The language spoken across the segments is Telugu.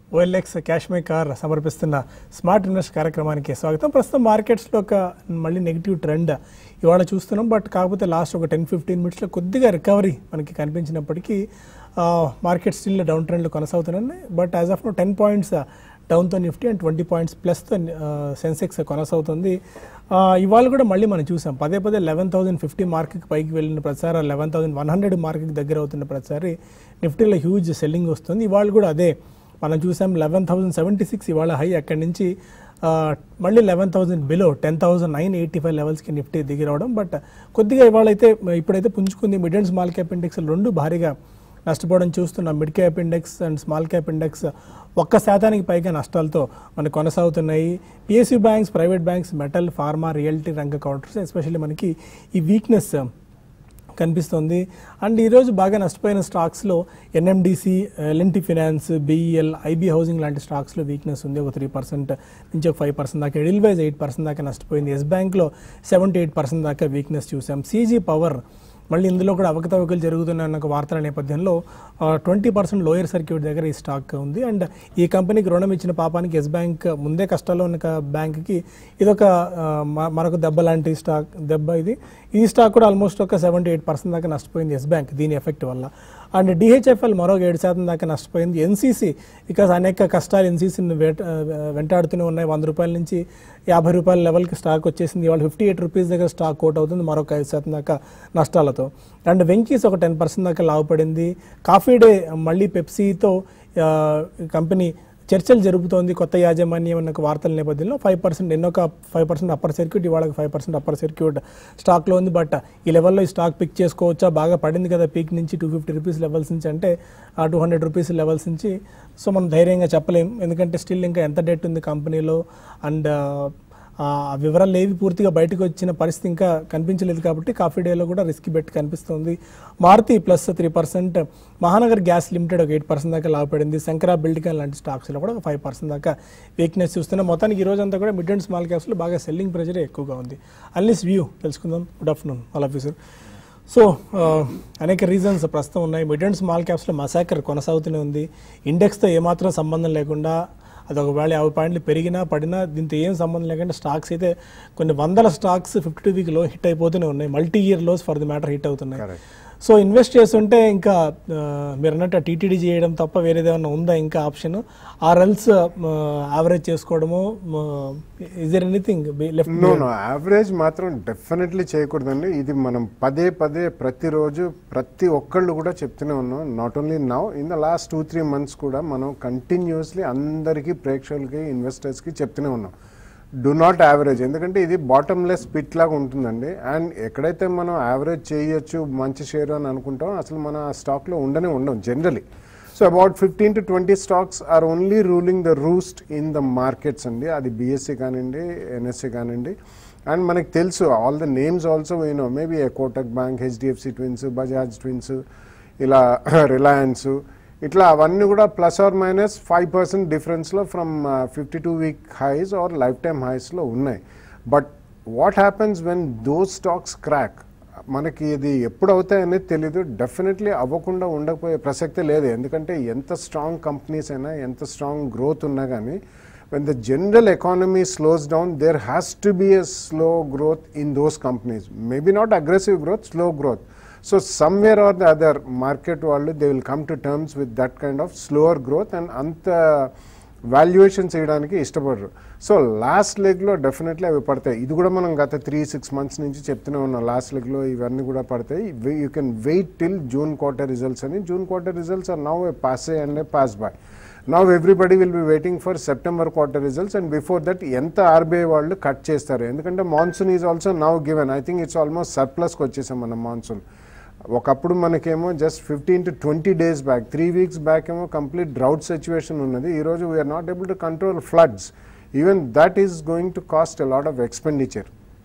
ఓఎల్ఎక్స్ క్యాష్ మై కార్ సమర్పిస్తున్న స్మార్ట్ ఇన్వెస్ట్ కార్యక్రమానికి స్వాగతం ప్రస్తుతం మార్కెట్స్లో ఒక మళ్ళీ నెగిటివ్ ట్రెండ్ ఇవాళ చూస్తున్నాం బట్ కాకపోతే లాస్ట్ ఒక టెన్ ఫిఫ్టీన్ మినిట్స్లో కొద్దిగా రికవరీ మనకి కనిపించినప్పటికీ మార్కెట్ స్టిల్ డౌన్ ట్రెండ్లు కొనసాగుతున్నాయి but as of now ten points డౌన్తో నిఫ్టీ అండ్ ట్వంటీ పాయింట్స్ ప్లస్తో సెన్సెక్స్ కొనసాగుతుంది ఆ, ఇవాళ కూడా మళ్ళీ మనం చూసాం పదే పదే లెవెన్ థౌసండ్ ఫిఫ్టీ మార్క్కి పైకి వెళ్ళిన ప్రతిసారి లెవెన్ థౌసండ్ వన్ హండ్రెడ్ మార్క్కి దగ్గర అవుతున్న ప్రతిసారి నిఫ్టీలో హ్యూజ్ సెల్లింగ్ వస్తుంది ఇవాళ కూడా అదే మనం చూసాం లెవెన్ థౌసండ్ సెవెంటీ సిక్స్ ఇవాళ హై అక్కడి నుంచి ఆ, మళ్ళీ eleven thousand below ten thousand nine eighty five లెవెల్స్కి నిఫ్టీ దిగి రావడం బట్ కొద్దిగా ఇవాళ అయితే ఇప్పుడైతే పుంజుకుంది mid and small cap index రెండు భారీగా నష్టపోవడం చూస్తున్నాం mid cap index and small cap index ఒక్క శాతానికి పైగా నష్టాలతో మనకు కొనసాగుతున్నాయి PSU banks private banks metal pharma realty రంగ కౌంటర్స్ ఎస్పెషల్లీ మనకి ఈ వీక్నెస్ కనిపిస్తుంది అండ్ ఈరోజు బాగా నష్టపోయిన స్టాక్స్లో NMDC L&T finance BEL IB housing లాంటి స్టాక్స్లో వీక్నెస్ ఉంది ఒక త్రీ పర్సెంట్ నుంచి ఒక ఫైవ్ పర్సెంట్ దాకా ఎడిల్వైజ్ ఎయిట్ పర్సెంట్ దాకా నష్టపోయింది ఎస్ బ్యాంక్లో సెవెంటీ ఎయిట్ పర్సెంట్ దాకా వీక్నెస్ చూసాం సీజీ పవర్ మళ్ళీ ఇందులో కూడా అవకతవకలు జరుగుతున్నాయన్న ఒక వార్తల నేపథ్యంలో ట్వంటీ పర్సెంట్ లోయర్ సర్క్యూట్ దగ్గర ఈ స్టాక్ ఉంది అండ్ ఈ కంపెనీకి రుణం ఇచ్చిన పాపానికి ఎస్ బ్యాంక్ ముందే కష్టాల్లో ఉన్న క- బ్యాంక్కి ఇదొక ఆ, మ- మరొక దెబ్బ లాంటి స్టాక్ దెబ్బ ఇది ఈ స్టాక్ కూడా ఆల్మోస్ట్ ఒక సెవెంటీ ఎయిట్ పర్సెంట్ దాకా నష్టపోయింది ఎస్ బ్యాంక్ దీని ఎఫెక్ట్ వల్ల అండ్ డిహెచ్ఎఫ్ఎల్ మరొక ఏడు శాతం దాకా నష్టపోయింది ఎన్సీసీ బికాస్ అనేక కష్టాలు ఎన్సీసీని వెంట వెంటాడుతూనే ఉన్నాయి వంద రూపాయల నుంచి యాభై రూపాయల లెవెల్కి స్టాక్ వచ్చేసింది ఇవాళ ఫిఫ్టీ ఎయిట్ రూపీస్ దగ్గర స్టాక్ కోట్ అవుతుంది మరొక ఐదు శాతం దాకా నష్టాలతో అండ్ వెంకీస్ ఒక టెన్ పర్సెంట్ దాకా లాభపడింది కాఫీ డే మళ్ళీ పెప్సీతో ఆ, కంపెనీ చర్చలు జరుపుతోంది కొత్త యాజమాన్యం అన్న ఒక వార్తల నేపథ్యంలో ఫైవ్ పర్సెంట్ ఎన్నో ఫైవ్ పర్సెంట్ అప్పర్ సర్క్యూట్ ఇవాళ ఫైవ్ పర్సెంట్ అప్పర్ సర్క్యూట్ స్టాక్లో ఉంది బట్ ఈ లెవెల్లో ఈ స్టాక్ పిక్ చేసుకోవచ్చా బాగా పడింది కదా పీక్ నుంచి టూ ఫిఫ్టీ రూపీస్ లెవెల్స్ నుంచి అంటే ఆ టూ హండ్రెడ్ రూపీస్ లెవెల్స్ నుంచి సో మనం ధైర్యంగా చెప్పలేం ఎందుకంటే స్టిల్ ఇంకా ఎంత డెట్ ఉంది కంపెనీలో అండ్ ఆ వివరాలు ఏవి పూర్తిగా బయటకు వచ్చిన పరిస్థితి ఇంకా కనిపించలేదు కాబట్టి కాఫీ డేలో కూడా రిస్క్ బెట్ కనిపిస్తుంది Maruti plus three percent Mahanagar gas limited ఒక ఎయిట్ పర్సెంట్ దాకా లాభపడింది శంకరా బిల్డికన్ లాంటి స్టాక్స్లో కూడా ఒక ఫైవ్ పర్సెంట్ దాకా వీక్నెస్ చూస్తున్నాం మొత్తానికి ఈ రోజు అంతా కూడా మిడ్ అండ్ స్మాల్ క్యాప్స్లో బాగా సెల్లింగ్ ప్రెజర్ ఎక్కువగా ఉంది అన్లీస్ వ్యూ తెలుసుకుందాం good afternoon all officer so ఆ, అనేక రీజన్స్ ప్రస్తుతం ఉన్నాయి మిడ్ అండ్ స్మాల్ క్యాప్స్లో మసాకర్ కొనసాగుతూనే ఉంది ఇండెక్స్తో ఏమాత్రం సంబంధం లేకుండా అది ఒకవేళ యాభై పాయింట్లు పెరిగినా పడినా దీంతో ఏం సంబంధం లేకుండా స్టాక్స్ అయితే కొన్ని వందల స్టాక్స్ ఫిఫ్టీ టూ వీక్లో హిట్ అయిపోతూనే ఉన్నాయి multi year lows for the matter hit అవుతున్నాయి Correct. సో ఇన్వెస్ట్ చేస్తుంటే ఇంకా ఆ, మీరు అన్నట్టు టీటీడీ చేయడం తప్ప వేరేది ఏమైనా ఉందా ఇంకా ఆప్షన్ ఆర్ ఎల్స్ యావరేజ్ చేసుకోవడము is there anything left no no average మాత్రం డెఫినెట్లీ చేయకూడదండి ఇది మనం పదే పదే ప్రతిరోజు ప్రతి ఒక్కళ్ళు కూడా చెప్తూనే ఉన్నాం not only now in the last two three months కూడా మనం కంటిన్యూస్లీ అందరికీ ప్రేక్షకులకి ఇన్వెస్టర్స్కి చెప్తూనే ఉన్నాం డు నాట్ యావరేజ్ ఎందుకంటే ఇది బాటమ్లెస్ పిట్ లాగా ఉంటుందండి అండ్ ఎక్కడైతే మనం యావరేజ్ చేయొచ్చు మంచి షేర్ అని అనుకుంటాం అసలు మన ఆ స్టాక్లో ఉండనే ఉండం generally so about fifteen to twenty stocks are only ruling the roost in the markets అండి అది బిఎస్సి కానివ్వండి ఎన్ఎస్సి కానివ్వండి అండ్ మనకి తెలుసు all the names also you know maybe Kotak bank HDFC twins Bajaj twins ఇలా రిలయన్స్ ఇట్లా అవన్నీ కూడా plus or minus five percent డిఫరెన్స్లో from fifty two week highs or lifetime హైస్లో ఉన్నాయి but what happens when those stocks crack మనకి ఇది ఎప్పుడు అవుతాయి అనేది తెలీదు డెఫినెట్లీ అవ్వకుండా ఉండకపోయే ప్రసక్తే లేదు ఎందుకంటే ఎంత స్ట్రాంగ్ కంపెనీస్ అయినా ఎంత స్ట్రాంగ్ గ్రోత్ ఉన్నా కానీ when the general economy slows down, there has to be a slow growth in those companies. Maybe not aggressive growth, slow growth. So somewhere or the other, market వాళ్ళు they will come to terms with that kind of slower growth and అంత వాల్యుయేషన్ చేయడానికి ఇష్టపడరు సో లాస్ట్ లెగ్లో డెఫినెట్లీ అవి పడతాయి ఇది కూడా మనం గత త్రీ సిక్స్ మంత్స్ నుంచి చెప్తూనే ఉన్నాం లాస్ట్ లెగ్లో ఇవన్నీ కూడా పడతాయి you can wait till June quarter results అని June quarter results are now a pass and a pass by now everybody will be waiting for September quarter results and before that ఎంత ఆర్బీఐ వాళ్ళు కట్ చేస్తారు ఎందుకంటే monsoon is also now given I think it's almost సర్ప్లస్కి వచ్చేసాం మనం మాన్సూన్ ఒకప్పుడు మనకేమో just fifteen to twenty days back three weeks back ఏమో కంప్లీట్ డ్రౌట్ సిచ్యువేషన్ ఉన్నది ఈరోజు we are not able to control floods even that is going to cost a lot of expenditure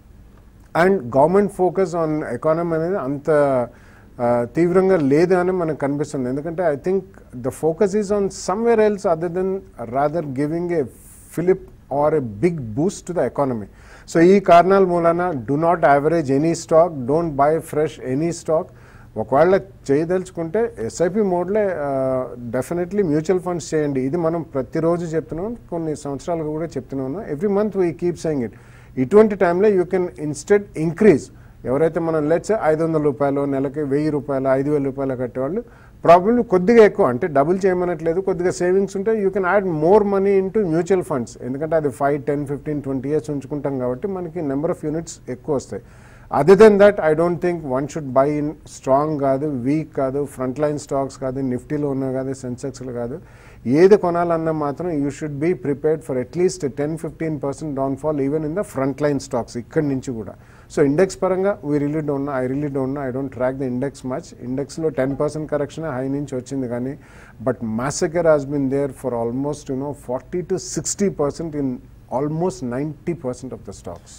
and government focus on economy అనేది అంత ఆ, తీవ్రంగా లేదు అని మనకు కనిపిస్తుంది ఎందుకంటే I think the focus is on somewhere else other than rather giving a fillip or a big boost to the economy so ఈ కారణాల మూలన do not average any stock don't buy fresh any stock ఒకవేళ చేయదలుచుకుంటే ఎస్ఐపి మోడ్లే డెఫినెట్లీ మ్యూచువల్ ఫండ్స్ చేయండి ఇది మనం ప్రతిరోజు చెప్తున్నాం కొన్ని సంవత్సరాలుగా కూడా చెప్తున్నాను every month we keep saying it ఇటువంటి టైంలో యూ కెన్ ఇన్స్టెడ్ ఇంక్రీజ్ ఎవరైతే మనం లెట్స్ ఐదు వందల రూపాయలు నెలకి వెయ్యి రూపాయలు ఐదు వేల రూపాయలు కట్టేవాళ్ళు ప్రాబ్లమ్ కొద్దిగా ఎక్కువ అంటే డబుల్ చేయమనట్లేదు కొద్దిగా సేవింగ్స్ ఉంటే you can add more money into mutual funds ఎందుకంటే అది five ten fifteen twenty years ఉంచుకుంటాం కాబట్టి మనకి నెంబర్ ఆఫ్ యూనిట్స్ ఎక్కువ వస్తాయి other than that I don't think one should buy in strong కాదు వీక్ కాదు ఫ్రంట్ లైన్ స్టాక్స్ కాదు నిఫ్టీలో ఉన్న కాదు సెన్సెక్స్లో కాదు ఏది కొనాలన్నా మాత్రం you should be prepared for at least ten fifteen percent downfall even in the front line stocks ఇక్కడి నుంచి కూడా సో ఇండెక్స్ పరంగా we really don't I really don't I don't track the index much ఇండెక్స్లో టెన్ పర్సెంట్ కరెక్షన్ హై నుంచి వచ్చింది కానీ but massacre has been there for almost you know forty to sixty percent in almost ninety percent of the stocks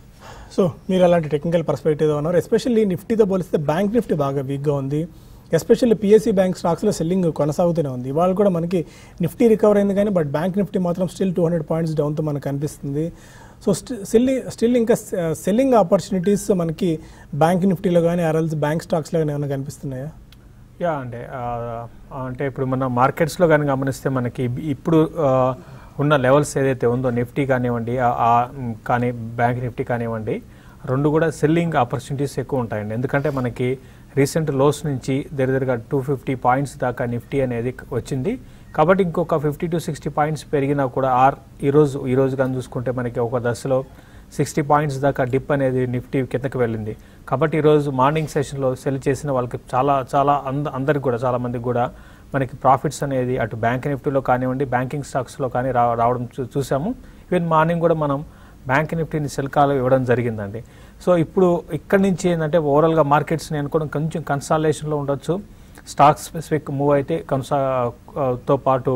so మీరు అలాంటి టెక్నికల్ పర్స్పెక్టివ్ ఉన్నారు ఎస్పెషల్లీ నిఫ్టీతో పోలిస్తే బ్యాంక్ నిఫ్టీ బాగా వీక్గా ఉంది ఎస్పెషల్లీ పిఎస్సి బ్యాంక్ స్టాక్స్లో సెల్లింగ్ కొనసాగుతూనే ఉంది ఇవాళ కూడా మనకి నిఫ్టీ రికవర్ అయింది కానీ బట్ బ్యాంక్ నిఫ్టీ మాత్రం స్టిల్ టూ హండ్రెడ్ పాయింట్స్ డౌన్తో మనకు కనిపిస్తుంది సో స్టిల్ స్టిల్ ఇంకా సెల్లింగ్ ఆపర్చునిటీస్ మనకి బ్యాంక్ నిఫ్టీలో కానీ ఆర్ఎల్స్ బ్యాంక్ స్టాక్స్లో కానీ ఏమైనా కనిపిస్తున్నాయా యా అంటే ఆ, అంటే ఇప్పుడు మన మార్కెట్స్లో కానీ గమనిస్తే మనకి ఇబ్- ఇప్పుడు ఆ, ఉన్న లెవెల్స్ ఏదైతే ఉందో నిఫ్టీ కానివ్వండి ఆ- ఆ, మ్, కానీ బ్యాంక్ నిఫ్టీ కానివ్వండి రెండు కూడా సెల్లింగ్ ఆపర్చునిటీస్ ఎక్కువ ఉంటాయండి ఎందుకంటే మనకి రీసెంట్ లోస్ నుంచి దగ్గర దగ్గరగా టూ ఫిఫ్టీ పాయింట్స్ దాకా నిఫ్టీ అనేది వచ్చింది కాబట్టి ఇంకొక ఫిఫ్టీ టు సిక్స్టీ పాయింట్స్ పెరిగినా కూడా ఆర్ ఈరోజు ఈ రోజు కానీ చూసుకుంటే మనకి ఒక దశలో సిక్స్టీ పాయింట్స్ దాకా డిప్ అనేది నిఫ్టీ కిందకి వెళ్ళింది కాబట్టి ఈరోజు మార్నింగ్ సెషన్లో సెల్ చేసిన వాళ్ళకి చాలా చాలా అంద అందరికి కూడా చాలా మందికి కూడా మనకి ప్రాఫిట్స్ అనేది అటు బ్యాంక్ నిఫ్టీలో కానివ్వండి బ్యాంకింగ్ స్టాక్స్లో కానీ రా రావడం చూ- చూసాము ఈవెన్ మార్నింగ్ కూడా మనం బ్యాంక్ నిఫ్టీని సెల్ కాల్ ఇవ్వడం జరిగిందండి సో ఇప్పుడు ఇక్కడి నుంచి ఏంటంటే ఓవరాల్గా మార్కెట్స్ నేను కూడా కొంచెం కన్సాలేషన్లో ఉండొచ్చు స్టాక్ స్పెసిఫిక్ మూవ్ అయితే కొనసా ఆ, తో పాటు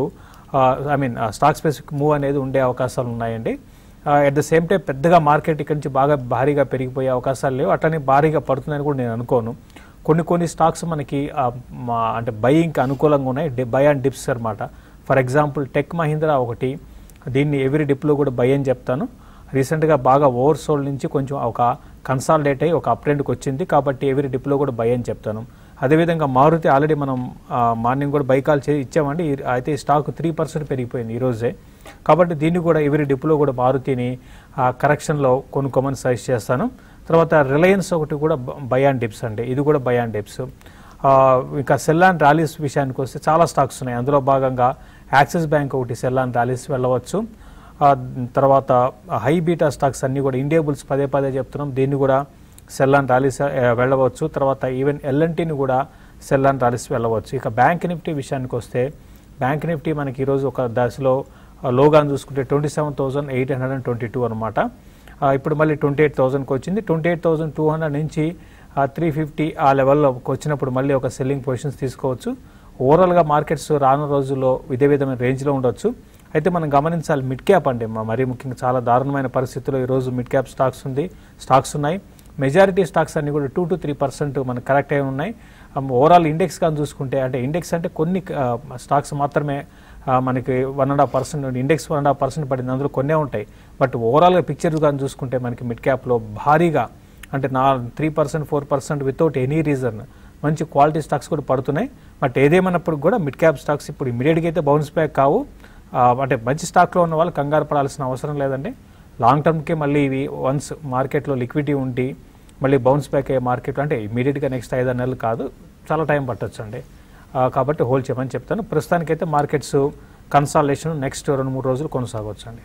I mean stock specific move అనేది ఉండే అవకాశాలు ఉన్నాయండి అట్ ద సేమ్ టైం పెద్దగా మార్కెట్ ఇక్కడి నుంచి బాగా భారీగా పెరిగిపోయే అవకాశాలు లేవు అట్లనే భారీగా పడుతుందని కూడా నేను అనుకోను కొన్ని కొన్ని స్టాక్స్ మనకి ఆ, మా అంటే బయింగ్కి అనుకూలంగా ఉన్నాయి బై అండ్ డిప్స్ అనమాట ఫర్ ఎగ్జాంపుల్ టెక్ మహీంద్రా ఒకటి దీన్ని ఎవ్రీ డిప్లో కూడా బై అని చెప్తాను రీసెంట్గా బాగా ఓవర్ సోల్డ్ నుంచి కొంచెం ఒక కన్సాలిడేట్ అయ్యి ఒక అప్ ట్రెండ్కి వచ్చింది కాబట్టి ఎవ్రీ డిప్లో కూడా బై అని చెప్తాను అదేవిధంగా మారుతి ఆల్రెడీ మనం మార్నింగ్ కూడా బై కాల్ చే ఇచ్చామండి ఈ- అయితే ఈ స్టాక్ త్రీ పర్సెంట్ పెరిగిపోయింది ఈరోజే కాబట్టి దీన్ని కూడా ఎవరి డిప్లో కూడా మారుతిని ఆ, కరెక్షన్లో కొనుక్కోమని సజెస్ట్ చేస్తాను తర్వాత రిలయన్స్ ఒకటి కూడా బై అండ్ డిప్స్ అండి ఇది కూడా బై అండ్ డిప్స్ ఆ, ఇంకా సెల్ అండ్ ర్యాలీస్ విషయానికి వస్తే చాలా స్టాక్స్ ఉన్నాయి అందులో భాగంగా యాక్సిస్ బ్యాంక్ ఒకటి సెల్ అండ్ ర్యాలీస్ వెళ్ళవచ్చు ఆ, తర్వాత హై బీటా స్టాక్స్ అన్ని కూడా ఇండియా బుల్స్ పదే పదే చెప్తున్నాం దీన్ని కూడా సెల్ అండ్ ర్యాలీస్ ఆ, వెళ్ళవచ్చు తర్వాత ఈవెన్ ఎల్ఎన్టీని కూడా సెల్ అండ్ ర్యాలీస్ వెళ్ళవచ్చు ఇక బ్యాంక్ నిఫ్టీ విషయానికి వస్తే బ్యాంక్ నిఫ్టీ మనకి ఈరోజు ఒక దశలో ఆ, లోగా చూసుకుంటే twenty seven thousand eight hundred and twenty two అనమాట ఇప్పుడు మళ్ళీ ట్వంటీ ఎయిట్ థౌసండ్కి వచ్చింది twenty eight thousand two hundred నుంచి త్రీ ఫిఫ్టీ ఆ లెవెల్లోకి వచ్చినప్పుడు మళ్ళీ ఒక సెల్లింగ్ పొజిషన్స్ తీసుకోవచ్చు ఓవరాల్గా మార్కెట్స్ రానున్న రోజుల్లో ఇదే విధమైన రేంజ్లో ఉండొచ్చు అయితే మనం గమనించాలి మిడ్ క్యాప్ అండి మ- మరీ ముఖ్యంగా చాలా దారుణమైన పరిస్థితుల్లో ఈరోజు మిడ్ క్యాప్ స్టాక్స్ ఉంది స్టాక్స్ ఉన్నాయి మెజారిటీ స్టాక్స్ అన్ని కూడా టూ టు త్రీ పర్సెంట్ మనకు కరెక్ట్ అయి ఉన్నాయి ఓవరాల్ ఇండెక్స్ కానీ చూసుకుంటే అంటే ఇండెక్స్ అంటే కొన్ని స్టాక్స్ మాత్రమే ఆ, మనకి one and half percent index one and half percent పడింది అందులో కొన్నే ఉంటాయి బట్ ఓవరాల్గా పిక్చర్ కానీ చూసుకుంటే మనకి మిడ్ క్యాప్లో భారీగా అంటే నా three percent four percent without any reason మంచి క్వాలిటీ స్టాక్స్ కూడా పడుతున్నాయి బట్ ఏదేమన్నప్పుడు కూడా మిడ్ క్యాప్ స్టాక్స్ ఇప్పుడు ఇమీడియట్గా అయితే బౌన్స్ బ్యాక్ కావు ఆ, అంటే మంచి స్టాక్లో ఉన్న వాళ్ళు కంగారు పడాల్సిన అవసరం లేదండి లాంగ్ టర్మ్కే మళ్ళీ ఇవి వన్స్ మార్కెట్లో లిక్విడిటీ ఉండి మళ్ళీ బౌన్స్ బ్యాక్ అయ్యే మార్కెట్ అంటే ఇమీడియట్గా నెక్స్ట్ ఐదారు నెలలు కాదు చాలా టైం పట్టొచ్చు అండి ఆ, కాబట్టి హోల్డ్ చేయమని చెప్తాను ప్రస్తుతానికైతే మార్కెట్స్ కన్సాలేషన్ నెక్స్ట్ రెండు మూడు రోజులు కొనసాగవచ్చు అండి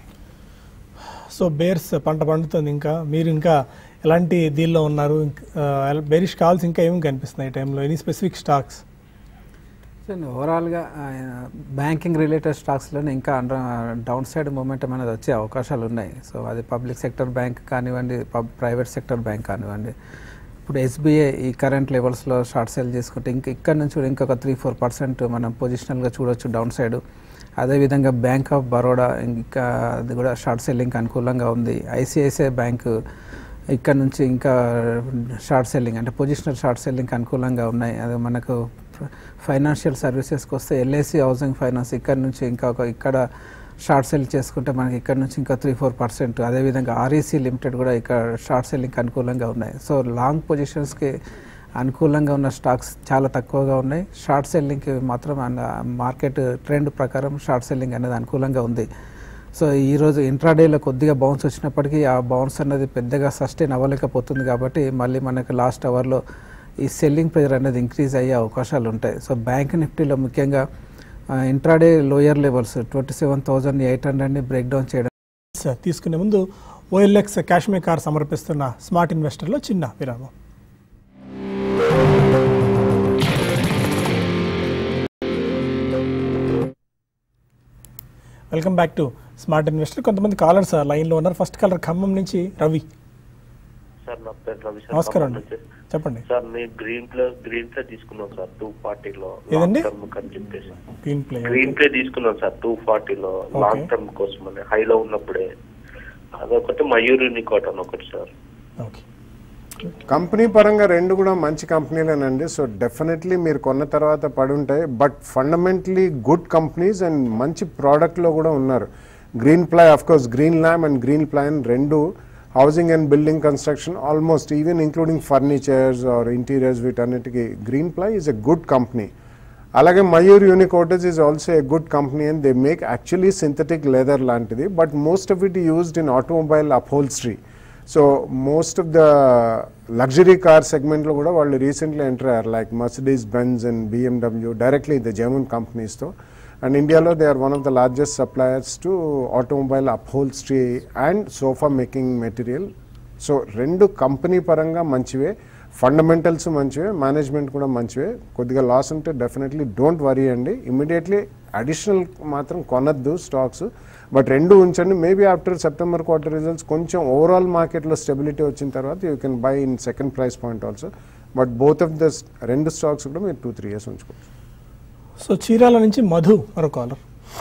సో బేర్స్ పంట పండుతుంది ఇంకా మీరు ఇంకా ఎలాంటి దీనిలో ఉన్నారు బేరిష్ కాల్స్ ఇంకా ఏమి కనిపిస్తున్నాయి ఈ టైంలో ఎనీ స్పెసిఫిక్ స్టాక్స్ సో ఓవరాల్గా బ్యాంకింగ్ రిలేటెడ్ స్టాక్స్లోనే ఇంకా డౌన్ సైడ్ మూమెంటం అనేది వచ్చే అవకాశాలు ఉన్నాయి సో అది పబ్లిక్ సెక్టర్ బ్యాంక్ కానివ్వండి పబ్ ప్రైవేట్ సెక్టర్ బ్యాంక్ కానివ్వండి ఇప్పుడు ఎస్బీఐ ఈ కరెంట్ లెవెల్స్లో షార్ట్ సేల్ చేసుకుంటే ఇంకా ఇక్కడ నుంచి కూడా ఇంకొక త్రీ ఫోర్ పర్సెంట్ మనం పొజిషనల్గా చూడొచ్చు డౌన్ సైడ్ అదేవిధంగా బ్యాంక్ ఆఫ్ బరోడా ఇంకా అది కూడా షార్ట్ సెల్లింగ్ అనుకూలంగా ఉంది ఐసిఐసిఐ బ్యాంకు ఇక్కడ నుంచి ఇంకా షార్ట్ సెల్లింగ్ అంటే పొజిషనల్ షార్ట్ సెల్లింగ్ అనుకూలంగా ఉన్నాయి అది మనకు ఫైనాన్షియల్ సర్వీసెస్కి వస్తే ఎల్ఐసి హౌసింగ్ ఫైనాన్స్ ఇక్కడ నుంచి ఇంకా ఒక ఇక్కడ షార్ట్ సెల్ చేసుకుంటే మనకి ఇక్కడ నుంచి ఇంకా త్రీ ఫోర్ పర్సెంట్ అదేవిధంగా ఆర్ఈసీ లిమిటెడ్ కూడా ఇక్కడ షార్ట్ సెల్లింగ్ అనుకూలంగా ఉన్నాయి సో లాంగ్ పొజిషన్స్కి అనుకూలంగా ఉన్న స్టాక్స్ చాలా తక్కువగా ఉన్నాయి షార్ట్ సెల్లింగ్కి మాత్రం మార్కెట్ ట్రెండ్ ప్రకారం షార్ట్ సెల్లింగ్ అనేది అనుకూలంగా ఉంది సో ఈరోజు ఇంట్రాడేలో కొద్దిగా బౌన్స్ వచ్చినప్పటికీ ఆ బౌన్స్ అనేది పెద్దగా సస్టైన్ అవ్వలేకపోతుంది కాబట్టి మళ్ళీ మనకు లాస్ట్ అవర్లో ఈ సెల్లింగ్ ప్రెజర్ అనేది ఇంక్రీజ్ అయ్యే అవకాశాలు ఉంటాయి సో బ్యాంక్ నిఫ్టీలో ముఖ్యంగా intraday lower levels twenty seven thousand eight హండ్రెడ్ని బ్రేక్ డౌన్ చేయడం సార్ తీసుకునే ముందు ఓఎల్ఎక్స్ కాశ్మీర్ కార్ సమర్పిస్తున్న స్మార్ట్ ఇన్వెస్టర్లో చిన్న విరామం welcome back to smart investor కొంతమంది కాలర్స్ లైన్లో ఉన్నారు ఫస్ట్ కాలర్ ఖమ్మం నుంచి రవి సార్ నా పేరు రవి సార్ నమస్కారం ఖమ్మం అండి నుంచి. చెప్పండి సార్ నేను గ్రీన్ ప్లే గ్రీన్ ప్లే తీసుకున్నాం సార్ టూ ఫార్టీలో ఏదండి? లాంగ్ టర్మ్ అని చెప్పేసి గ్రీన్ ప్లే గ్రీన్ ప్లే తీసుకున్నాం సార్ టూ ఫార్టీలో లాంగ్ టర్మ్ కోసం అని హైలో ఉన్నప్పుడే అదొకటి మయూరి కాటన్ ఒకటి సార్ ఓకే కంపెనీ పరంగా రెండు కూడా మంచి కంపెనీలేనండి సో డెఫినెట్లీ మీరు కొన్న తర్వాత పడి ఉంటాయి but fundamentally good companies and మంచి ప్రోడక్ట్లో కూడా ఉన్నారు Greenply of course Greenlam and green plan రెండు housing and building construction almost even including furnitures or interiors వీటన్నిటికీ Greenply is a good company అలాగే Mayur Uniquoters is also a good company and they make actually synthetic leather లాంటిది but most of it used in automobile upholstery so most of the luxury car సెగ్మెంట్లో కూడా వాళ్ళు రీసెంట్లీ ఎంటర్ అయ్యారు like Mercedes Benz and BMW directly the German కంపెనీస్తో అండ్ ఇండియాలో they are one of the largest suppliers to automobile upholstery and sofa making material so రెండు కంపెనీ పరంగా మంచివే ఫండమెంటల్స్ మంచివే మేనేజ్మెంట్ కూడా మంచివే కొద్దిగా లాస్ ఉంటే డెఫినెట్లీ డోంట్ వరీ అండి ఇమీడియట్లీ అడిషనల్ మాత్రం కొనద్దు స్టాక్స్ బట్ రెండు ఉంచండి maybe after September quarter results కొంచెం ఓవరాల్ మార్కెట్లో స్టెబిలిటీ వచ్చిన తర్వాత you can buy in second price point also but both of the రెండు స్టాక్స్ కూడా మీరు టూ త్రీ ఇయర్స్ ఉంచుకోవచ్చు సో చీరాల నుంచి మధు మరో కాలర్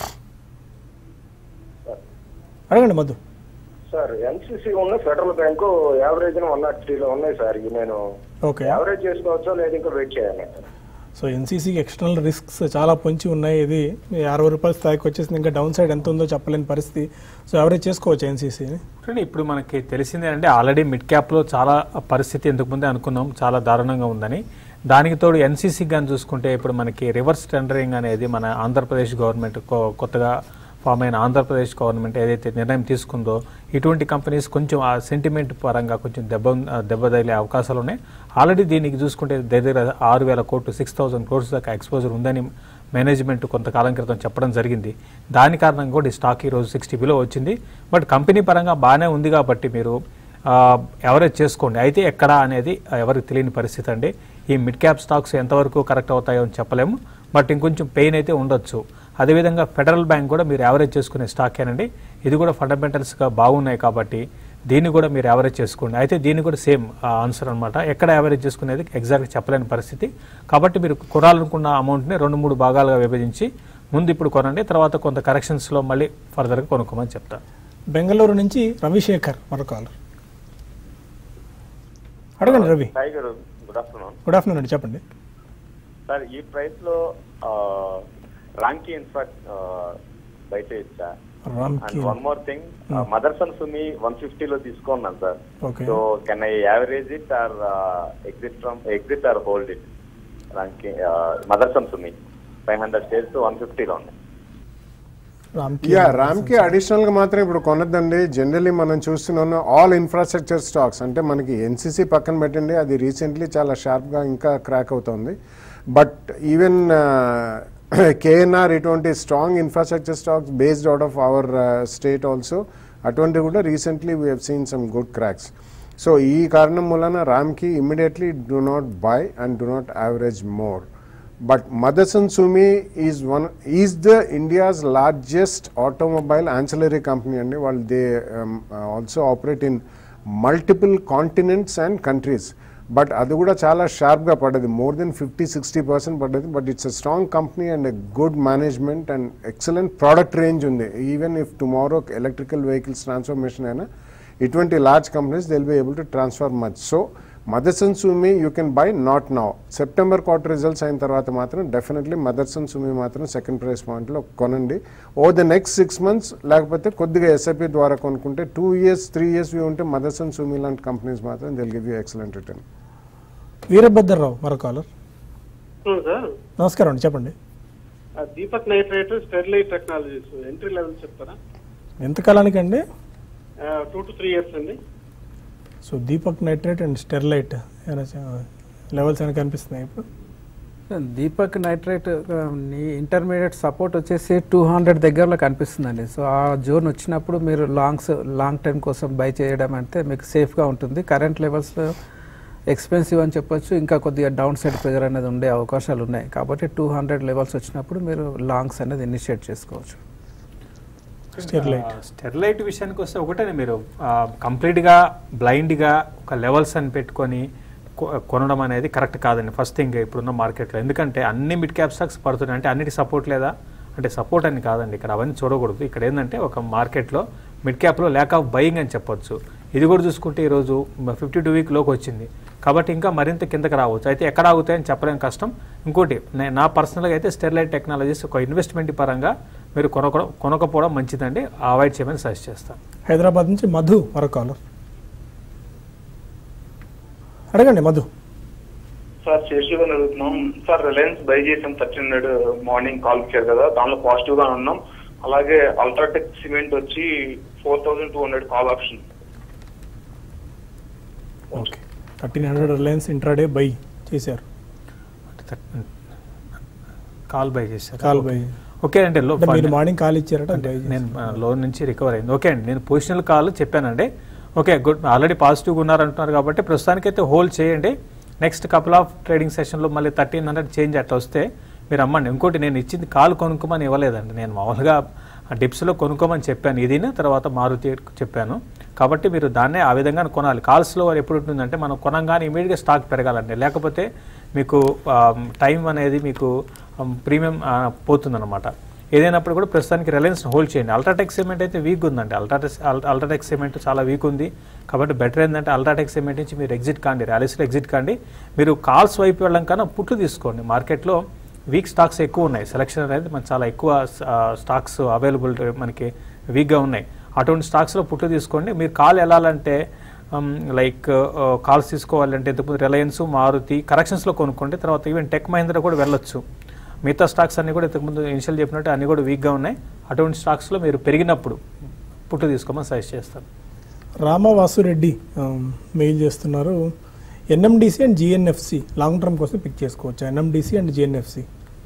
అడగండి మధు సార్ ఎన్సీసీ ఉన్న Federal Bank average one not త్రీలో ఉన్నాయి సార్ ఇవి నేను ఓకే యావరేజ్ చేసుకోవచ్చా లేదా ఇంకా వెయిట్ చేయాలి సో ఎన్సీసీకి ఎక్స్టర్నల్ రిస్క్స్ చాలా పొంచి ఉన్నాయి ఇది అరవై రూపాయల స్థాయికి వచ్చేసింది ఇంకా డౌన్ సైడ్ ఎంత ఉందో చెప్పలేని పరిస్థితి సో ఎవరేజ్ చేసుకోవచ్చు ఎన్సీసీని చూడండి ఇప్పుడు మనకి తెలిసిందే అంటే ఆల్రెడీ మిడ్ క్యాప్లో చాలా పరిస్థితి ఇంతకు ముందే అనుకున్నాం చాలా దారుణంగా ఉందని దానికి తోడు ఎన్సీసీ కానీ చూసుకుంటే ఇప్పుడు మనకి రివర్స్ టెండరింగ్ అనేది మన ఆంధ్రప్రదేశ్ గవర్నమెంట్ కొ- కొత్తగా ఫామ్ అయిన ఆంధ్రప్రదేశ్ గవర్నమెంట్ ఏదైతే నిర్ణయం తీసుకుందో ఇటువంటి కంపెనీస్ కొంచెం ఆ సెంటిమెంట్ పరంగా కొంచెం దెబ్బ దెబ్బ తగిలే అవకాశాలు ఉన్నాయి ఆల్రెడీ దీనికి చూసుకుంటే దగ్గర ఆరు వేల కోట్లు సిక్స్ థౌసండ్ క్రోర్స్ దాకా ఎక్స్పోజర్ ఉందని మేనేజ్మెంట్ కొంతకాలం క్రితం చెప్పడం జరిగింది దాని కారణంగా కూడా ఈ స్టాక్ ఈరోజు సిక్స్టీ బిలో వచ్చింది బట్ కంపెనీ పరంగా బాగానే ఉంది కాబట్టి మీరు ఎవరేజ్ చేసుకోండి అయితే ఎక్కడ అనేది ఆ, ఎవరికి తెలియని పరిస్థితి అండి ఈ మిడ్ క్యాప్ స్టాక్స్ ఎంతవరకు కరెక్ట్ అవుతాయో అని చెప్పలేము బట్ ఇంకొంచెం పెయిన్ అయితే ఉండొచ్చు అదేవిధంగా ఫెడరల్ బ్యాంక్ కూడా మీరు యావరేజ్ చేసుకునే స్టాకేనండి ఇది కూడా ఫండమెంటల్స్గా బాగున్నాయి కాబట్టి దీన్ని కూడా మీరు యావరేజ్ చేసుకోండి అయితే దీన్ని కూడా సేమ్ ఆన్సర్ అనమాట ఎక్కడ యావరేజ్ చేసుకునేది ఎగ్జాక్ట్గా చెప్పలేని పరిస్థితి కాబట్టి మీరు కొనాలనుకున్న అమౌంట్ని రెండు మూడు భాగాలుగా విభజించి ముందు ఇప్పుడు కొనండి తర్వాత కొంత కరెక్షన్స్లో మళ్ళీ ఫర్దర్గా కొనుక్కోమని చెప్తాను బెంగళూరు నుంచి రవిశేఖర్ మరో కాలర్ అడగండి Ravi tiger good afternoon good afternoon అండి చెప్పండి సార్ ఈ ప్రైస్ లో రాంకీ ఇన్ఫ్రా బయట ఇచ్చా Ramky and one more thing Motherson Sumi one ఫిఫ్టీలో తీసుకున్నాను sir okay so can I average it or exit from exit or hold it Ramky Motherson Sumi five hundred shares one ఫిఫ్టీలో ఉన్నాయి రామ్కి యా ర్యామ్కి అడిషనల్గా మాత్రం ఇప్పుడు కొనద్దండి జనరలీ మనం చూస్తున్నాం ఆల్ ఇన్ఫ్రాస్ట్రక్చర్ స్టాక్స్ అంటే మనకి ఎన్సీసీ పక్కన పెట్టండి అది రీసెంట్లీ చాలా షార్ప్గా ఇంకా క్రాక్ అవుతుంది బట్ ఈవెన్ కేఎన్ఆర్ ఇటువంటి strong infrastructure stocks based out of our state also అటువంటివి కూడా recently we have seen some good cracks so ఈ కారణం మూలన Ramky immediately do not buy and do not average more But Motherson Sumi is one is the India's largest automobile ancillary company and well, they um, uh, also operate in multiple continents and countries. But అది కూడా చాలా షార్ప్గా పడ్డది more than fifty sixty percent పడ్డది but it's a strong company and a good management and excellent product range ఉంది even if tomorrow electrical vehicles transformation అయినా ఇటువంటి large companies will be able to transfer much so Motherson Sumi you can buy not now September quarter results అయిన తర్వాత మాత్రం డెఫినెట్లీ మదర్సన్ సుమి మాత్రం సెకండ్ ప్రైస్ పాయింట్లో కొనండి ఓ ద నెక్స్ట్ సిక్స్ మంత్స్ లేకపోతే కొద్దిగా ఎస్ఐపి ద్వారా కొనుక్కుంటే two years three years view ఉంటే మదర్సన్ సుమి లాంటి కంపెనీస్ మాత్రం will give you excellent return Veerabhadrarao మరో కాలర్ సార్ నమస్కారం అండి చెప్పండి Deepak Nitrite Sterlite technologies entry level చెప్తారా ఎంతకాలానికి అండి టూ టు త్రీ ఇయర్స్ అండి so Deepak Nitrite and Sterlite levels ఏమైనా కనిపిస్తున్నాయి ఇప్పుడు దీపక్ నైట్రేట్ ఇంటర్మీడియట్ సపోర్ట్ వచ్చేసి టూ హండ్రెడ్ దగ్గరలో కనిపిస్తుందండి సో ఆ జోన్ వచ్చినప్పుడు మీరు లాంగ్స్ లాంగ్ టైం కోసం బై చేయడం అంటే మీకు సేఫ్గా ఉంటుంది కరెంట్ లెవెల్స్లో ఎక్స్పెన్సివ్ అని చెప్పొచ్చు ఇంకా కొద్దిగా డౌన్ సైడ్ ప్రెజర్ అనేది ఉండే అవకాశాలు ఉన్నాయి కాబట్టి టూ హండ్రెడ్ లెవెల్స్ వచ్చినప్పుడు మీరు లాంగ్స్ అనేది ఇనిషియేట్ చేసుకోవచ్చు స్టెర్లైట్ ఆ, స్టెరిలైట్ విషయానికి వస్తే ఒకటే మీరు ఆ, కంప్లీట్గా బ్లైండ్గా ఒక లెవెల్స్ అని పెట్టుకొని కొ- కొనడం అనేది కరెక్ట్ కాదండి ఫస్ట్ థింగ్ ఇప్పుడున్న మార్కెట్లో ఎందుకంటే అన్ని మిడ్ క్యాప్ స్టాక్స్ పడుతున్నాయి అంటే అన్నిటి సపోర్ట్ లేదా అంటే సపోర్ట్ అని కాదండి ఇక్కడ అవన్నీ చూడకూడదు ఇక్కడ ఏంటంటే ఒక మార్కెట్లో మిడ్ క్యాప్లో ల్యాక్ ఆఫ్ బయింగ్ అని చెప్పొచ్చు ఇది కూడా చూసుకుంటే ఈరోజు ఫిఫ్టీ టూ వీక్లోకి వచ్చింది కాబట్టి ఇంకా మరింత కిందకి రావచ్చు అయితే ఎక్కడ ఆగుతాయని చెప్పలేం కష్టం ఇంకోటి నే- నా పర్సనల్గా అయితే స్టెరిలైట్ టెక్నాలజీస్ ఒక ఇన్వెస్ట్మెంట్ పరంగా మీరు కొనక కొనకపోవడం మంచిదండి అవాయిడ్ చేయమని సజెస్ట్ చేస్తాను హైదరాబాద్ నుంచి మధు మరో కాలర్ అడగండి మధు సార్ శేషుగా అడుగుతున్నాం సార్ రిలయన్స్ బై చేసాం థర్టీన్ హండ్రెడ్ మార్నింగ్ కాల్ ఇచ్చారు కదా దానిలో పాజిటివ్ గా ఉన్నాం అలాగే అల్ట్రాటెక్ సిమెంట్ వచ్చి four thousand two hundred call option okay thirteen hundred Reliance intraday buy చేశారు కాల్ బై చేశారు కాల్ బై ఓకే అండి లో అంటే మీరు మార్నింగ్ కాల్ ఇచ్చారట అంటే బై నేను లోన్ నుంచి రికవర్ అయింది ఓకే అండి నేను పొజిషనల్ కాల్ చెప్పానండి ఓకే గుడ్ ఆల్రెడీ పాజిటివ్గా ఉన్నారంటున్నారు కాబట్టి ప్రస్తుతానికైతే హోల్డ్ చేయండి నెక్స్ట్ కపుల్ ఆఫ్ ట్రేడింగ్ సెషన్లో మళ్ళీ థర్టీన్ హండ్రెడ్ చేంజ్ అట్లా వస్తే మీరు అమ్మండి ఇంకోటి నేను ఇచ్చింది కాల్ కొనుక్కోమని ఇవ్వలేదండి నేను మామూలుగా డిప్స్లో కొనుక్కోమని చెప్పాను ఇదిని తర్వాత మారుతి చెప్పాను కాబట్టి మీరు దాన్నే ఆ విధంగా కొనాలి కాల్స్లో ఎప్పుడు ఉంటుందంటే మనం కొనంగానే ఇమీడియట్గా స్టాక్ పెరగాలండి లేకపోతే మీకు టైం అనేది మీకు ప్రీమియం పోతుందన్నమాట ఏదైనప్పుడు కూడా ప్రస్తుతానికి రిలయన్స్ హోల్డ్ చేయండి అల్ట్రాటెక్ సిమెంట్ అయితే వీక్ ఉందండి అల్ట్రాటెక్ అల్ట్రాటెక్ సిమెంట్ చాలా వీక్ ఉంది కాబట్టి బెటర్ ఏంటంటే అల్ట్రాటెక్ సిమెంట్ నుంచి మీరు ఎగ్జిట్ కాండి ర్యాలీస్లో ఎగ్జిట్ కాండి మీరు కాల్స్ వైపు వెళ్ళడం కన్నా పుట్లు తీసుకోండి మార్కెట్లో వీక్ స్టాక్స్ ఎక్కువ ఉన్నాయి సెలక్షన్ అనేది మనకి చాలా ఎక్కువ స్టాక్స్ అవైలబుల్ మనకి వీక్గా ఉన్నాయి అటువంటి స్టాక్స్లో పుట్లు తీసుకోండి మీరు కాల్ వెళ్ళాలంటే లైక్ కాల్స్ తీసుకోవాలంటే ఇంతకుముందు రిలయన్స్ మారుతి కరెక్షన్స్లో కొనుక్కోండి తర్వాత ఈవెన్ టెక్ మహీంద్రా కూడా వెళ్ళొచ్చు మిగతా స్టాక్స్ అన్ని కూడా ఇంతకుముందు ఇనిషియల్ చెప్పినట్టు అన్ని కూడా వీక్గా ఉన్నాయి అటువంటి స్టాక్స్లో మీరు పెరిగినప్పుడు పుట్టు తీసుకోమని సజెస్ట్ చేస్తాను రామవాసురెడ్డి మెయిల్ చేస్తున్నారు NMDC and GNFC long term కోసం పిక్ చేసుకోవచ్చు NMDC and GNFC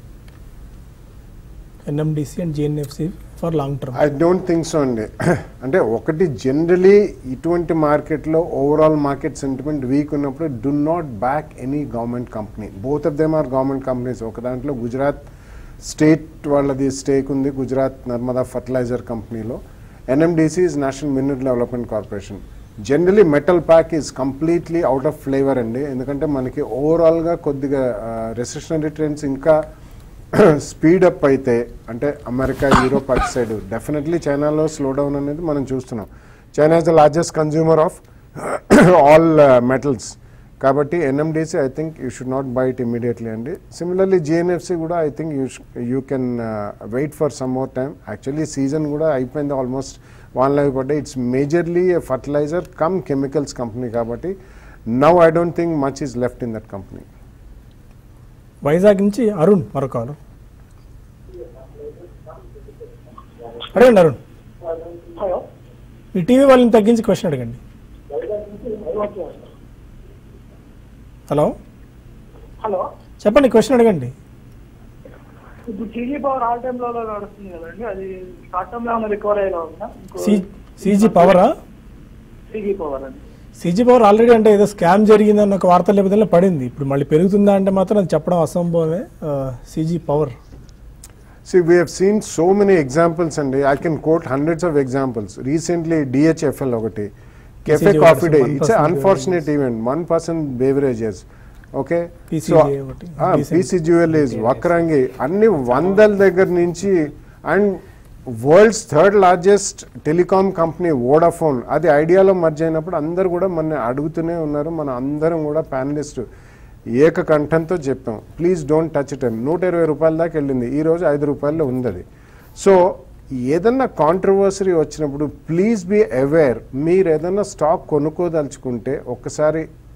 NMDC and GNFC for long term I don't think so అండి అంటే ఒకటి జనరలీ ఇటువంటి మార్కెట్లో ఓవరాల్ మార్కెట్ సెంటిమెంట్ వీక్ ఉన్నప్పుడు do not back any government company both of them are government companies ఒక దాంట్లో గుజరాత్ స్టేట్ వాళ్ళది స్టేక్ ఉంది గుజరాత్ నర్మదా ఫర్టిలైజర్ కంపెనీలో NMDC is national mineral development corporation generally metal pack is completely out of flavour అండి ఎందుకంటే మనకి ఓవరాల్గా కొద్దిగా రెసిషనరీ ట్రెండ్స్ ఇంకా స్పీడ్ అప్ అయితే అంటే అమెరికా యూరోప్ అటు సైడ్ డెఫినెట్లీ చైనాలో స్లో డౌన్ అనేది మనం చూస్తున్నాం China is the largest consumer of all metals కాబట్టి NMDC I think you should not buy it immediately అండి సిమిలర్లీ జిఎన్ఎఫ్సి కూడా I think you you can wait for some more time actually season కూడా అయిపోయింది ఆల్మోస్ట్ వన్ లైవ్ పడ్డాయి it's majorly fertilizer cum chemicals company కాబట్టి now I don't think much is left in that company Vizag నుంచి అరుణ్ మరొక కాలు అడగండి అరుణ్ హలో ఈ టీవీ వాళ్ళని తగ్గించి క్వశ్చన్ అడగండి హలో హలో చెప్పండి క్వశ్చన్ అడగండి ఇప్పుడు టీజీ పవర్ ఆల్ టైమ్ లో నడుస్తుంది కదండి అది షార్ట్ టర్మ్ లో ఏమైనా రికవర్ అయ్యేలా ఉందా సి సీజీ పవరా టీజీ పవర్ అండి సీజీ పవర్ ఆల్రెడీ అంటే ఏదో స్కామ్ జరిగిందన్న ఒక వార్త లేకపోతే పడింది ఇప్పుడు మళ్ళీ పెరుగుతుందా అంటే మాత్రం అది చెప్పడం అసంభవమే CG power See, we have seen so many examples, and I can quote hundreds of examples. Recently, DHFL ఒకటి Cafe PCG Coffee Day. one It's an percent unfortunate event. One person beverages. Okay. PCG so, ఒకటి. ah, Decent. PCGL is Vakrangee అన్ని వందల దగ్గర నుంచి and world's third largest telecom company Vodafone అది ఐడియాలో మర్జ్ అయినప్పుడు అందరు కూడా మన అడుగుతూనే ఉన్నారు మన అందరం కూడా ప్యానలిస్ట్ ఏకకంఠంతో చెప్పాం ప్లీజ్ డోంట్ టచ్ ఇట్ అని నూట ఇరవై రూపాయల దాకా వెళ్ళింది ఈ రోజు ఐదు రూపాయల్లో ఉంది అది సో ఏదన్నా కాంట్రవర్సరీ వచ్చినప్పుడు ప్లీజ్ బీ అవేర్ మీరు ఏదన్నా స్టాక్ కొనుక్కోదలుచుకుంటే ఒక్కసారి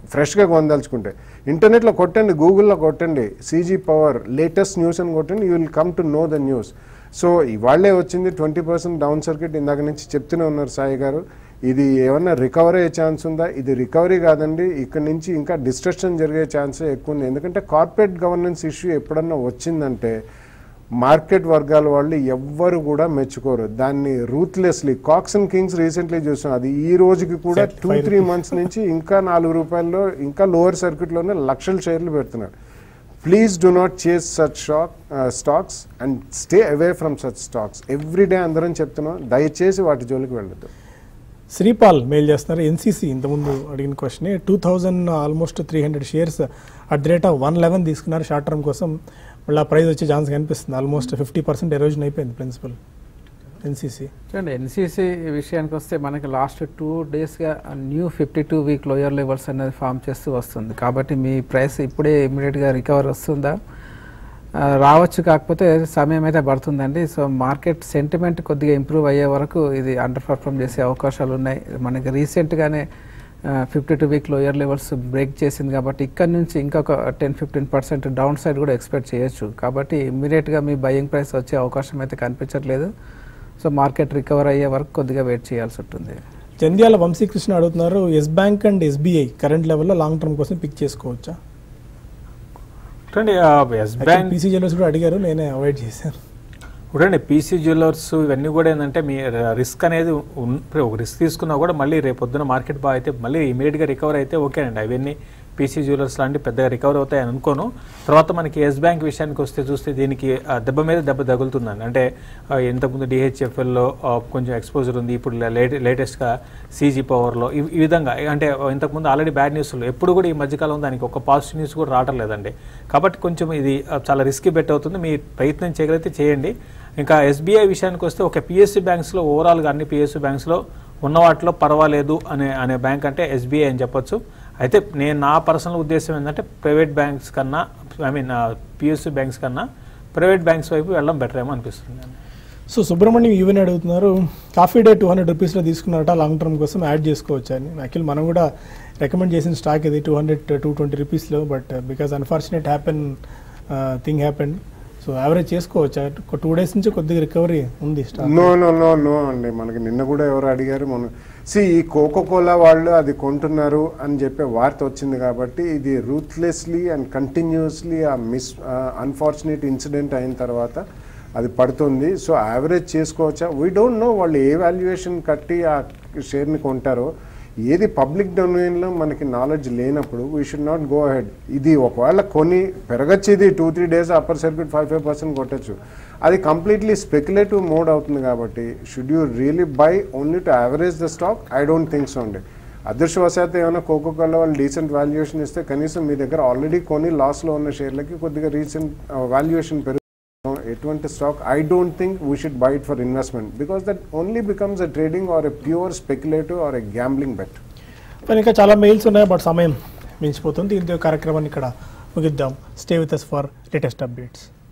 ఫ్రెష్గా కొనదలుచుకుంటే ఇంటర్నెట్లో కొట్టండి గూగుల్లో కొట్టండి సీజీ పవర్ లేటెస్ట్ న్యూస్ అని కొట్టండి you will come to know the news so ఇవాళే వచ్చింది ట్వంటీ పర్సెంట్ డౌన్ సర్క్యూట్ ఇందాక నుంచి చెప్తూనే ఉన్నారు సాయి గారు ఇది ఏమన్నా రికవరీ అయ్యే ఛాన్స్ ఉందా ఇది రికవరీ కాదండి ఇక్కడ నుంచి ఇంకా డిస్ట్రక్షన్ జరిగే ఛాన్సే ఎక్కువ ఉంది ఎందుకంటే కార్పొరేట్ గవర్నెన్స్ ఇష్యూ ఎప్పుడన్నా వచ్చిందంటే మార్కెట్ వర్గాల వాళ్ళు ఎవ్వరు కూడా మెచ్చుకోరు దాన్ని ruthlessly Cox and Kings recently చూసాం అది ఈ రోజుకి కూడా టూ త్రీ మంత్స్ నుంచి ఇంకా నాలుగు రూపాయల్లో ఇంకా లోవర్ సర్క్యూట్లోనే లక్షల షేర్లు పెడుతున్నారు please do not chase such stock stocks and stay away from such stocks every day అందరం చెప్తున్నాం దయచేసి వాటి జోలికి వెళ్ళొద్దు శ్రీపాల్ మెయిల్ చేస్తున్నారు ఎన్సీసీ ఇంతకుముందు అడిగిన question two thousand almost three hundred shares at the rate of one eleven తీసుకున్నారు షార్ట్ టర్మ్ కోసం మళ్ళీ ఆ ప్రైస్ వచ్చే ఛాన్స్ కనిపిస్తుంది ఆల్మోస్ట్ ఫిఫ్టీ పర్సెంట్ ఎరోజన్ అయిపోయింది ప్రిన్సిపల్ ఎన్సీసీ చూడండి ఎన్సీసీ విషయానికి వస్తే మనకి లాస్ట్ టూ డేస్గా new fifty two week lower levels అనేది ఫామ్ చేస్తూ వస్తుంది కాబట్టి మీ ప్రైస్ ఇప్పుడే ఇమీడియట్గా రికవర్ వస్తుందా ఆ, రావచ్చు కాకపోతే సమయం అయితే పడుతుందండి సో మార్కెట్ సెంటిమెంట్ కొద్దిగా ఇంప్రూవ్ అయ్యే వరకు ఇది అండర్ పర్ఫామ్ చేసే అవకాశాలు ఉన్నాయి మనకి రీసెంట్గానే fifty two week lower levels break చేసింది కాబట్టి ఇక్కడ నుంచి ఇంకొక ten fifteen percent down side కూడా ఎక్స్పెక్ట్ చేయొచ్చు కాబట్టి ఇమ్మీడియట్గా మీ బయింగ్ ప్రైస్ వచ్చే అవకాశం అయితే కనిపించట్లేదు సో మార్కెట్ రికవర్ అయ్యే వరకు కొద్దిగా వెయిట్ చేయాల్సి ఉంటుంది జంధ్యాల వంశీకృష్ణ అడుగుతున్నారు Yes Bank and SBI current లెవెల్లో లాంగ్ టర్మ్ కోసం పిక్ చేసుకోవచ్చా చూడండి ఎస్ బ్యాంక్ పీసీ జ్యువెలర్స్ కూడా అడిగారు నేనే అవాయిడ్ చేశాను చూడండి పీసీ జ్యువెలర్స్ ఇవన్నీ కూడా ఏంటంటే మీ రిస్క్ అనేది ఉన్- ఇప్పుడు ఒక రిస్క్ తీసుకున్నా కూడా మళ్ళీ రేపు పొద్దున మార్కెట్ బాగా అయితే మళ్ళీ ఇమీడియట్గా రికవర్ అయితే ఓకేనండి అవన్నీ పీసీ జ్యువెలర్స్ లాంటి పెద్దగా రికవర్ అవుతాయని అనుకోను తర్వాత మనకి ఎస్ బ్యాంక్ విషయానికి వస్తే చూస్తే దీనికి ఆ, దెబ్బ మీద దెబ్బ తగులుతుందండి అంటే ఆ, ఇంతకుముందు డిహెచ్ఎఫ్ఎల్లో కొంచెం ఎక్స్పోజర్ ఉంది ఇప్పుడు లేట లేటెస్ట్గా సీజీ పవర్లో ఈ ఈ విధంగా అంటే ఇంతకుముందు ఆల్రెడీ బ్యాడ్ న్యూస్లో ఎప్పుడు కూడా ఈ మధ్యకాలం దానికి ఒక పాజిటివ్ న్యూస్ కూడా రావటం లేదండి కాబట్టి కొంచెం ఇది ఆ, చాలా రిస్కీ బెట్ అవుతుంది మీ ప్రయత్నం చేయగలిగితే చేయండి ఇంకా ఎస్బీఐ విషయానికి వస్తే ఒక పిఎస్సి బ్యాంక్స్లో ఓవరాల్గా అన్ని పిఎస్సి బ్యాంక్స్లో ఉన్న వాటిలో పర్వాలేదు అనే అనే బ్యాంక్ అంటే ఎస్బీఐ అని చెప్పొచ్చు అయితే నేను నా పర్సనల్ ఉద్దేశం ఏంటంటే ప్రైవేట్ బ్యాంక్స్ కన్నా ఐ మీన్ పిఎస్సి బ్యాంక్స్ కన్నా ప్రైవేట్ బ్యాంక్స్ వైపు వెళ్ళడం బెటర్ ఏమో అనిపిస్తుంది సో సుబ్రహ్మణ్యం ఈవెన్ అడుగుతున్నారు కాఫీ డే టూ హండ్రెడ్ రూపీస్లో తీసుకున్నారట లాంగ్ టర్మ్ కోసం యాడ్ చేసుకోవచ్చు అని యాక్చువల్ మనం కూడా రికమెండ్ చేసిన స్టాక్ ఇది టూ హండ్రెడ్ టూ ట్వంటీ రూపీస్లో but because unfortunate happen thing happen so average చేసుకోవచ్చు ఒక టూ డేస్ నుంచి కొద్దిగా రికవరీ ఉంది stock no no no no అండి మనకి నిన్న కూడా ఎవరు అడిగారు మనం సి ఈ కోకో కోలా వాళ్ళు అది కొంటున్నారు అని చెప్పే వార్త వచ్చింది కాబట్టి ఇది రూత్లెస్లీ అండ్ కంటిన్యూస్లీ ఆ మిస్ అన్ఫార్చునేట్ ఇన్సిడెంట్ అయిన తర్వాత అది పడుతుంది సో యావరేజ్ చేసుకోవచ్చా వీ డోంట్ నో వాళ్ళు ఏ వాల్యుయేషన్ కట్టి ఆ షేర్ని కొంటారో ఏది పబ్లిక్ డొమైన్లో మనకి నాలెడ్జ్ లేనప్పుడు we should not go ahead ఇది ఒకవేళ కొని పెరగచ్చు ఇది two three days upper circuit five five percent కొట్టచ్చు అది కంప్లీట్లీ స్పెక్యులేటివ్ మోడ్ అవుతుంది కాబట్టి should you really buy only to average the stock I don't think so అండి అదృష్టవశాత్తు ఏమైనా కోకో కోలా వాళ్ళు డీసెంట్ వాల్యుయేషన్ ఇస్తే కనీసం మీ దగ్గర ఆల్రెడీ కొని లాస్లో ఉన్న షేర్లకి కొద్దిగా రీసెంట్ వాల్యుయేషన్ పెరుగు ఎటువంటి stock I don't think we should buy it for investment because that only becomes a trading or a pure speculative or a gambling bet కానీ ఇంకా చాలా మెయిల్స్ ఉన్నాయి బట్ సమయం మించిపోతుంది దీంతో ఈ కార్యక్రమాన్ని ఇక్కడ ముగిద్దాం stay with us for latest updates